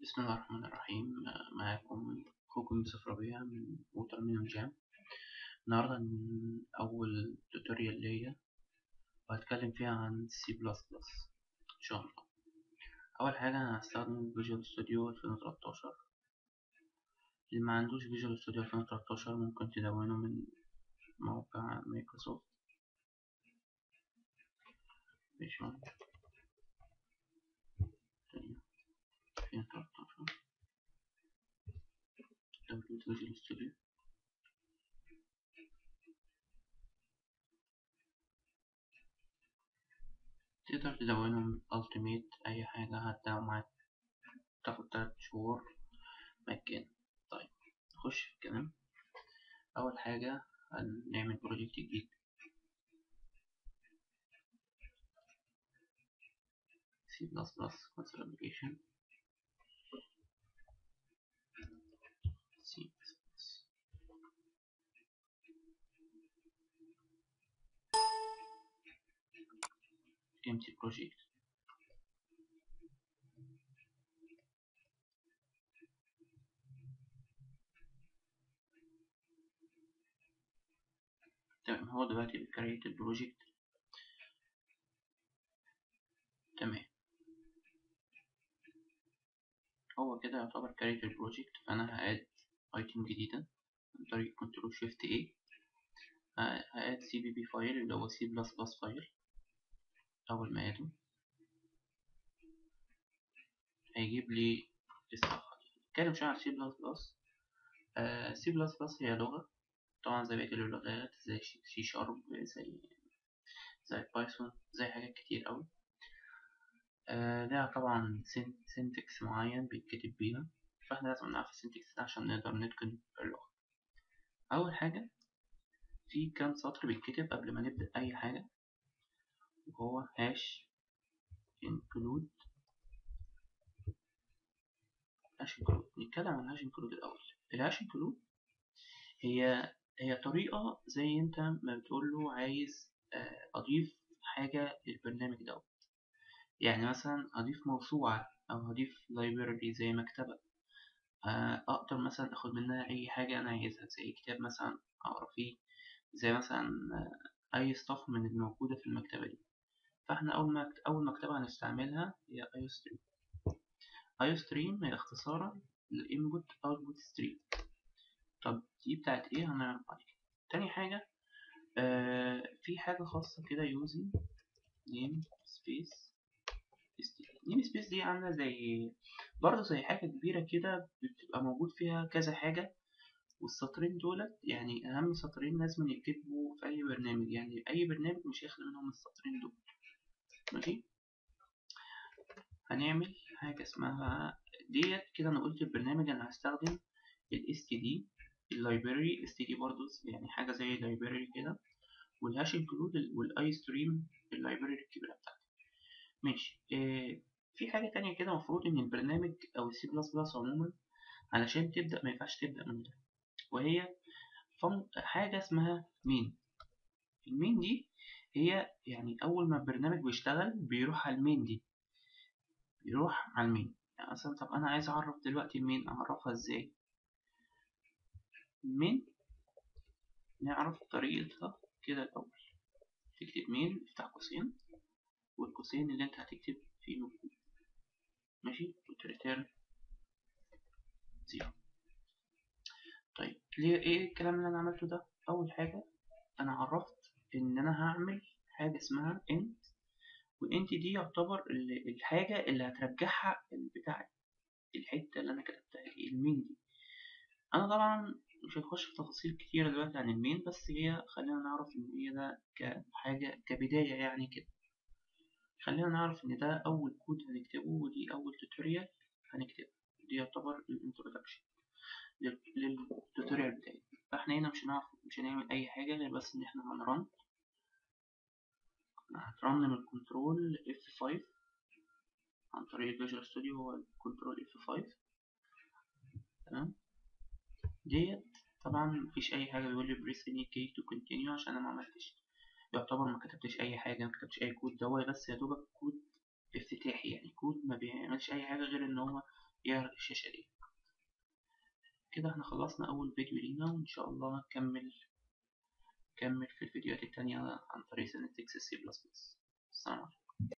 بسم الله الرحمن الرحيم معاكم أخوكم يوسف ربيع من ووترميلون جام النهاردة ن- أول توتوريال ليا وهتكلم فيها عن سي بلس بلس إن شاء الله أول حاجة أنا هستخدم فيجوال ستوديو 2013 اللي ما عندوش فيجوال ستوديو 2013 ممكن تدونه من موقع مايكروسوفت فيجوال 2013 داونلود فيجوال ستوديو تقدر تدونه من التيميت أي حاجة هتداوم معاك تاخد تلات شهور مجانا طيب نخش في الكلام أول حاجة هنعمل بروجكت جديد C++ console application C++ empty project تمام هو دلوقتي بيكريت البروجكت تمام هو كده يعتبر كريت البروجكت فأنا هاد ايتم جديدة عن طريق كنترول شيفت A هاد سي بي بي فايل اللي هو سي بلس بلس فايل أول ما أده هيجيب لي الصفحة دي نتكلم شوية عن سي بلس بلس سي بلس بلس هي لغة طبعا زي بقية اللغات زي سي شارب زي زي بايثون زي حاجات كتير أوي آه لها طبعا سنتكس معين بيتكتب بيها فاحنا لازم نعرف السنتكس ده عشان نقدر نتقن اللغة أول حاجة في كام سطر بيتكتب قبل ما نبدأ أي حاجة وهو هاش include هاش include نتكلم عن هاش include الأول الهاش include هي هي طريقة زي انت ما بتقول له عايز أضيف حاجة للبرنامج دوت يعني مثلا أضيف موسوعة أو أضيف library زي مكتبة أقدر مثلا أخد منها أي حاجة أنا عايزها زي كتاب مثلا أقرأ فيه زي مثلا أي stuff من الموجودة في المكتبة دي فاحنا أول ما أول مكتبة هنستعملها هي iostream iostream هي اختصارا للإنبوت أوتبوت ستريم طب دي بتاعت إيه هنعرف بعد كده تاني حاجة آه في حاجة خاصة كده using name space نيم سبيس دي عاملة زي برضه زي حاجة كبيرة كده بتبقى موجود فيها كذا حاجة والسطرين دولت يعني أهم سطرين لازم يكتبوا في أي برنامج يعني أي برنامج مش هيخلى منهم السطرين دول ماشي هنعمل حاجة اسمها ديت كده أنا قلت البرنامج أنا هستخدم ال std اللايبراري std برضه يعني حاجة زي اللايبراري كده والهاش انكلود والاي ستريم اللايبراري الكبيرة بتاعتي ماشي إيه في حاجة تانية كده المفروض إن البرنامج أو السي بلس بلس عموما علشان تبدأ ما ينفعش تبدأ من ده وهي حاجة اسمها مين المين دي هي يعني أول ما البرنامج بيشتغل بيروح على المين دي بيروح على المين يعني مثلا طب أنا عايز أعرف دلوقتي المين أعرفها إزاي المين نعرف طريقتها كده الأول تكتب مين افتح قوسين والقوسين اللي انت هتكتب فيه مكتوب ماشي وتريتيرن زيرو طيب ليه ايه الكلام اللي انا عملته ده اول حاجه انا عرفت ان انا هعمل حاجه اسمها انت وانت دي يعتبر الحاجه اللي هترجعها البتاع الحته اللي انا كتبتها دي المين دي انا طبعا مش هنخش في تفاصيل كتيرة دلوقتي عن المين بس هي خلينا نعرف ان هي ده كحاجه كبدايه يعني كده خلينا نعرف ان ده اول كود هنكتبه ودي اول توتوريال هنكتبه دي يعتبر الانترودكشن للتوتوريال بتاعي فاحنا هنا مش هنعرف مش هنعمل اي حاجه غير بس ان احنا هنرن هترن من الكنترول F5 عن طريق الفيجوال ستوديو هو الكنترول F5 تمام ديت طبعا مفيش اي حاجه بيقول لي بريس اني كي تو كونتينيو عشان انا ما عملتش يعتبر ما كتبتش اي حاجه ما كتبتش اي كود ده هو بس يا دوبك كود افتتاحي يعني كود ما بيعملش اي حاجه غير ان هو يعرض الشاشة دي كده احنا خلصنا أول فيديو لينا وإن شاء الله نكمل نكمل في الفيديوهات التانية عن طريق سينتكس سي بلس بلس السلام عليكم